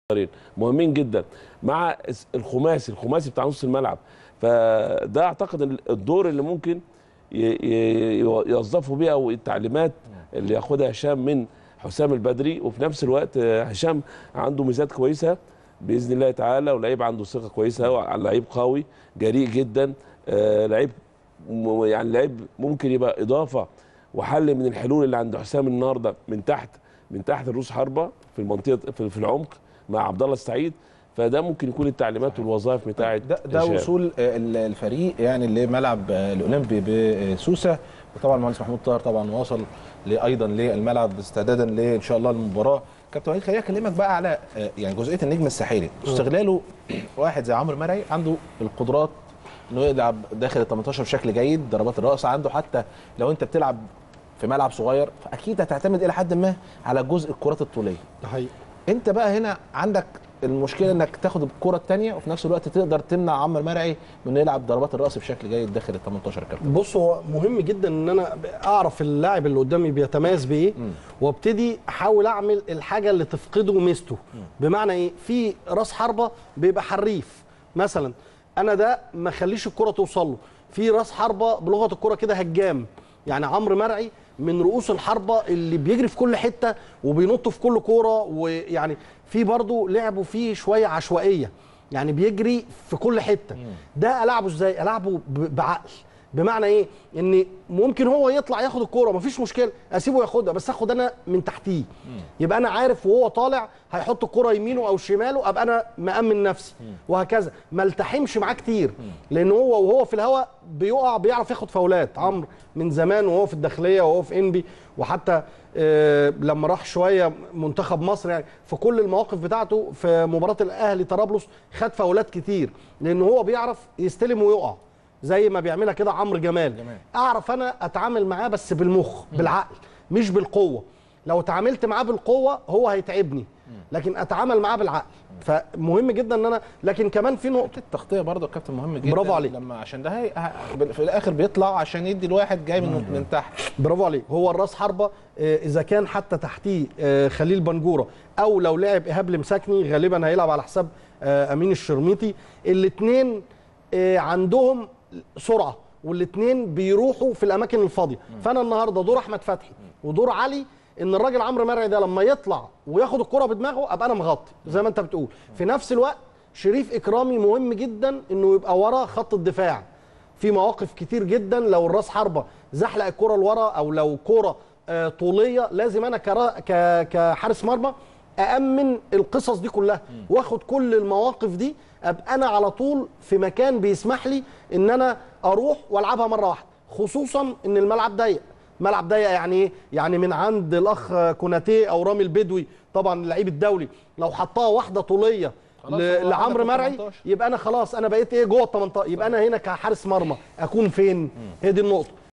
مهمين جدا مع الخماسي الخماسي بتاع نص الملعب فده اعتقد ال- الدور اللي ممكن ي- ي- يوظفوا بيه او التعليمات اللي ياخدها هشام من حسام البدري وفي نفس الوقت آه، هشام عنده ميزات كويسه باذن الله تعالى ولعيب عنده ثقه كويسه لعيب قوي جريء جدا آه، لعيب م- يعني لعيب ممكن يبقى اضافه وحل من الحلول اللي عند حسام النهارده من تحت من تحت الروس حربه في المنطقه في, في العمق مع عبد الله السعيد فده ممكن يكون التعليمات والوظائف بتاعه ده, ده هشام. وصول آه، ال- الفريق يعني لملعب آه، الاولمبي بسوسه وطبعا المهندس محمود طاهر طبعا وصل ل- ايضا للملعب استعدادا لان شاء الله المباراه كابتن وليد خليني اكلمك بقى على آه، يعني جزئيه النجم الساحلي استغلاله واحد زي عمرو مرعي عنده القدرات انه يلعب داخل ال 18 بشكل جيد ضربات الراس عنده حتى لو انت بتلعب في ملعب صغير فاكيد هتعتمد الى حد ما على جزء الكرات الطوليه ده حقيقي انت بقى هنا عندك المشكله انك تاخد الكره الثانيه وفي نفس الوقت تقدر تمنع عمرو مرعي من انه يلعب ضربات الراس بشكل جيد داخل ال 18 كابتن بص هو مهم جدا ان انا اعرف اللاعب اللي قدامي بيتميز بايه وابتدي احاول اعمل الحاجه اللي تفقده ميزته بمعنى ايه في راس حربه بيبقى حريف مثلا انا ده ما خليش الكره توصل له في راس حربه بلغه الكره كده هجام يعني عمرو مرعي من رؤوس الحربه اللي بيجري في كل حته وبينط في كل كوره ويعني في برضه لعبه فيه شويه عشوائيه يعني بيجري في كل حته ده العبه ازاي العبه ب- بعقل بمعنى ايه ان ممكن هو يطلع ياخد الكوره مفيش مشكله اسيبه ياخدها بس اخد انا من تحتيه يبقى انا عارف وهو طالع هيحط الكوره يمينه او شماله ابقى انا مامن نفسي وهكذا ما التحمش معاه كتير لان هو وهو في الهواء بيقع بيعرف ياخد فاولات عمرو من زمان وهو في الداخليه وهو في انبي وحتى آه، لما راح شويه منتخب مصر يعني في كل المواقف بتاعته في مباراه الاهلي طرابلس خد فاولات كتير لان هو بيعرف يستلم ويقع زي ما بيعملها كده عمرو جمال. جمال. اعرف انا اتعامل معاه بس بالمخ بالعقل مش بالقوه لو اتعاملت معاه بالقوه هو هيتعبني لكن اتعامل معاه بالعقل فمهم جدا ان انا لكن كمان في نقطه التغطيه برضه يا كابتن مهم جدا برافو عليك. لما عشان ده هي ه- في الاخر بيطلع عشان يدي الواحد جاي من من تحت برافو عليك هو الراس حربه آه، اذا كان حتى تحتيه آه، خليل بنجوره او لو لعب ايهاب المساكني غالبا هيلعب على حساب آه، امين الشرميطي الاثنين عندهم سرعه والاثنين بيروحوا في الاماكن الفاضيه فانا النهارده دور احمد فتحي ودور علي ان الراجل عمرو مرعي ده لما يطلع وياخد الكره بدماغه ابقى انا مغطي زي ما انت بتقول في نفس الوقت شريف اكرامي مهم جدا انه يبقى ورا خط الدفاع في مواقف كتير جدا لو الراس حربه زحلق الكره لورا او لو كره آه، طوليه لازم انا كرا ك- كحارس مرمى أأمن القصص دي كلها واخد كل المواقف دي ابقى انا على طول في مكان بيسمح لي ان انا اروح والعبها مره واحده خصوصا ان الملعب ضيق ملعب ضيق يعني ايه يعني من عند الاخ كوناتيه او رامي البدوي طبعا اللعيب الدولي لو حطها واحده طوليه خلاص ل- هو عندك لعمرو ال مرعي 18. يبقى انا خلاص انا بقيت ايه جوه ال 18 يبقى انا هنا كحارس مرمى اكون فين هي دي النقطه